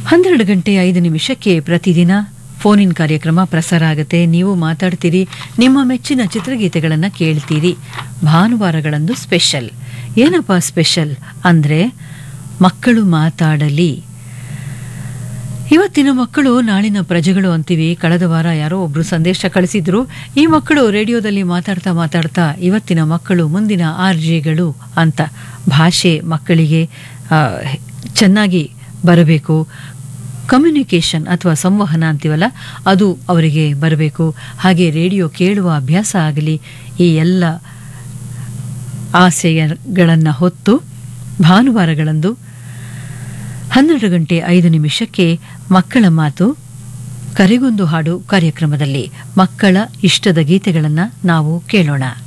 ಹನ್ನೆರಡು ಗಂಟೆ ಐದು ನಿಮಿಷಕ್ಕೆ ಪ್ರತಿದಿನ ಫೋನ್ ಇನ್ ಕಾರ್ಯಕ್ರಮ ಪ್ರಸಾರ ಆಗುತ್ತೆ ನೀವು ಮಾತಾಡ್ತೀರಿ ನಿಮ್ಮ ಮೆಚ್ಚಿನ ಚಿತ್ರಗೀತೆಗಳನ್ನು ಕೇಳ್ತೀರಿ ಭಾನುವಾರಗಳಂದು ಸ್ಪೆಷಲ್ ಏನಪ್ಪ ಸ್ಪೆಷಲ್ ಅಂದರೆ ಮಕ್ಕಳು ಮಾತಾಡಲಿ ಇವತ್ತಿನ ಮಕ್ಕಳು ನಾಳಿನ ಪ್ರಜೆಗಳು ಅಂತೀವಿ ಕಳೆದ ವಾರ ಯಾರೋ ಒಬ್ರು ಸಂದೇಶ ಕಳಿಸಿದ್ರು ಈ ಮಕ್ಕಳು ರೇಡಿಯೋದಲ್ಲಿ ಮಾತಾಡ್ತಾ ಮಾತಾಡ್ತಾ ಇವತ್ತಿನ ಮಕ್ಕಳು ಮುಂದಿನ ಆರ್ಜೆಗಳು ಅಂತ ಭಾಷೆ ಮಕ್ಕಳಿಗೆ ಆ, ಚೆನ್ನಾಗಿ ಬರಬೇಕು ಕಮ್ಯುನಿಕೇಷನ್ ಅಥವಾ ಸಂವಹನ ಅಂತೀವಲ್ಲ ಅದು ಅವರಿಗೆ ಬರಬೇಕು ಹಾಗೆ ರೇಡಿಯೋ ಕೇಳುವ ಅಭ್ಯಾಸ ಆಗಲಿ ಈ ಎಲ್ಲ ಆಸೆಗಳನ್ನು ಹೊತ್ತು ಭಾನುವಾರಗಳಂದು ಹನ್ನೆರಡು ಗಂಟೆ ಐದು ನಿಮಿಷಕ್ಕೆ ಮಕ್ಕಳ ಮಾತು ಕರೆಗೊಂದು ಹಾಡು ಕಾರ್ಯಕ್ರಮದಲ್ಲಿ ಮಕ್ಕಳ ಇಷ್ಟದ ಗೀತೆಗಳನ್ನು ನಾವು ಕೇಳೋಣ